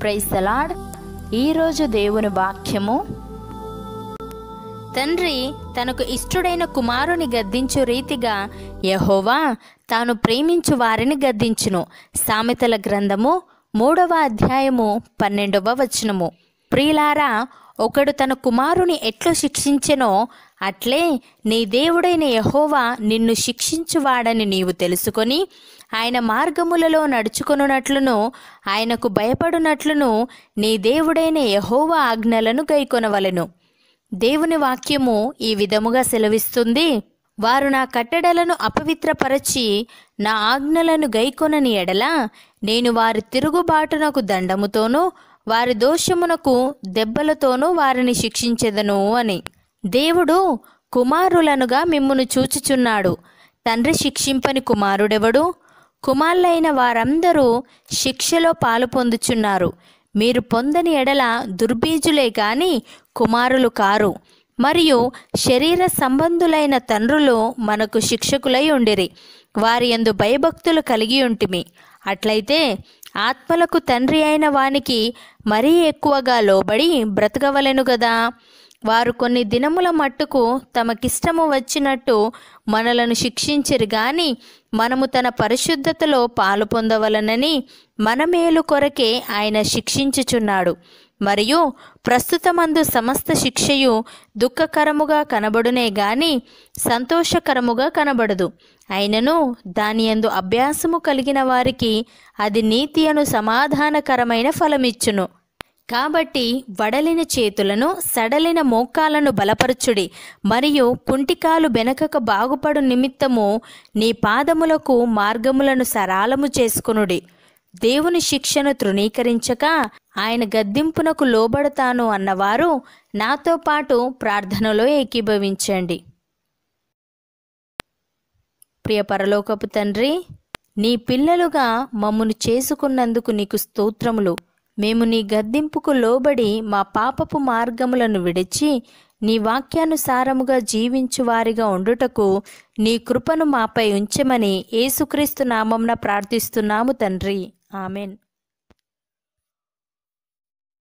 praise the Lord ఈరోజు దేవుని వాక్యము తండ్రి తనకు ఇష్టుడైన కుమారుని గద్దించు రీతిగా యహోవా తాను ప్రేమించు వారిని గద్దించును సామెతల గ్రంథము మూడవ అధ్యాయము పన్నెండవ వచనము ప్రియులారా ఒకడు తన కుమారుని ఎట్లు శిక్షించెనో అట్లే నీ దేవుడైన యహోవా నిన్ను శిక్షించువాడని నీవు తెలుసుకొని ఆయన మార్గములలో నడుచుకొనున్నట్లును ఆయనకు భయపడునట్లును నీ దేవుడైన యహోవా ఆజ్ఞలను గైకొనవలెను దేవుని వాక్యము ఈ విధముగా సెలవిస్తుంది వారు నా కట్టడలను అపవిత్రపరచి నా ఆజ్ఞలను గైకొనని ఎడల నేను వారి తిరుగుబాటునకు దండముతోనూ వారి దోషమునకు దెబ్బలతోనూ వారిని శిక్షించెదను అని దేవుడు కుమారులనుగా మిమ్మును చూచుచున్నాడు తండ్రి శిక్షింపని కుమారుడెవడు కుమారులైన వారందరూ శిక్షలో పాలు పొందుచున్నారు మీరు పొందని ఎడల దుర్బీజులే గాని కుమారులు కారు మరియు శరీర సంబంధులైన తండ్రులు మనకు శిక్షకులై ఉండిరి వారి యందు భయభక్తులు కలిగి ఉంటిమి అట్లయితే ఆత్మలకు తండ్రి అయిన వానికి మరీ ఎక్కువగా లోబడి బ్రతకవలెను గదా వారు కొన్ని దినముల మట్టుకు తమకిష్టము వచ్చినట్టు మనలను శిక్షించిరు గాని మనము తన పరిశుద్ధతలో పాలు పొందవలనని మన మేలు కొరకే ఆయన శిక్షించుచున్నాడు మరియు ప్రస్తుతమందు సమస్త శిక్షయు దుఃఖకరముగా కనబడునే గాని సంతోషకరముగా కనబడదు అయినను దాని యందు అభ్యాసము కలిగిన వారికి అది నీతి అను సమాధానకరమైన ఫలమిచ్చును కాబట్టి వడలిన చేతులను సడలిన మోకాలను బలపరచుడి మరియు కుంటికాలు బెనకక బాగుపడు నిమిత్తము నీ పాదములకు మార్గములను సరాలము చేసుకునుడి దేవుని శిక్షను తృణీకరించక ఆయన గద్దింపునకు లోబడతాను అన్నవారు నాతో పాటు ప్రార్థనలో ఏకీభవించండి ప్రియ పరలోకపు తండ్రి నీ పిల్లలుగా మమ్మను చేసుకున్నందుకు నీకు స్తోత్రములు మేము నీ గద్దింపుకు లోబడి మా పాపపు మార్గములను విడిచి నీ వాక్యానుసారముగా జీవించు వారిగా ఉండుటకు నీ కృపను మాపై ఉంచమని యేసుక్రీస్తు నామంన ప్రార్థిస్తున్నాము తండ్రి ఆమెన్